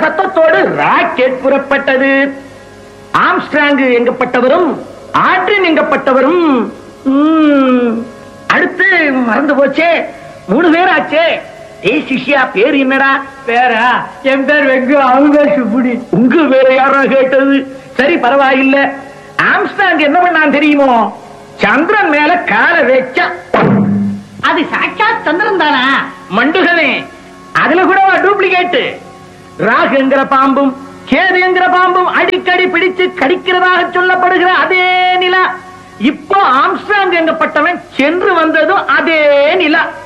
சத்தத்தோடு ராக்கெட் புறப்பட்டது ஆம்ஸ்ட்ராங் எங்கப்பட்டவரும் ஆற்றின் எங்கப்பட்டவரும் ம், அடுத்து மறந்து போச்சே மூணு பேர் ஆச்சே ஏய் சிஷ்யா பேர் என்னடா பேரா என் பேர் வெங்கு அவங்க சுப்புடி உங்க வேற யாரா கேட்டது சரி பரவாயில்ல ஆம்ஸ்டாங் என்ன பண்ணான் தெரியுமோ சந்திரன் மேல காலை வச்சா அது சாட்சாத் சந்திரன் தானா மண்டுகளே அதுல கூட டூப்ளிகேட் ராகுங்கிற பாம்பும் கேதுங்கிற பாம்பும் அடிக்கடி பிடிச்சு கடிக்கிறதாக சொல்லப்படுகிற அதே நிலா இப்போ ஆம்ஸ்டாங் எங்கப்பட்டவன் சென்று வந்ததும் அதே நிலா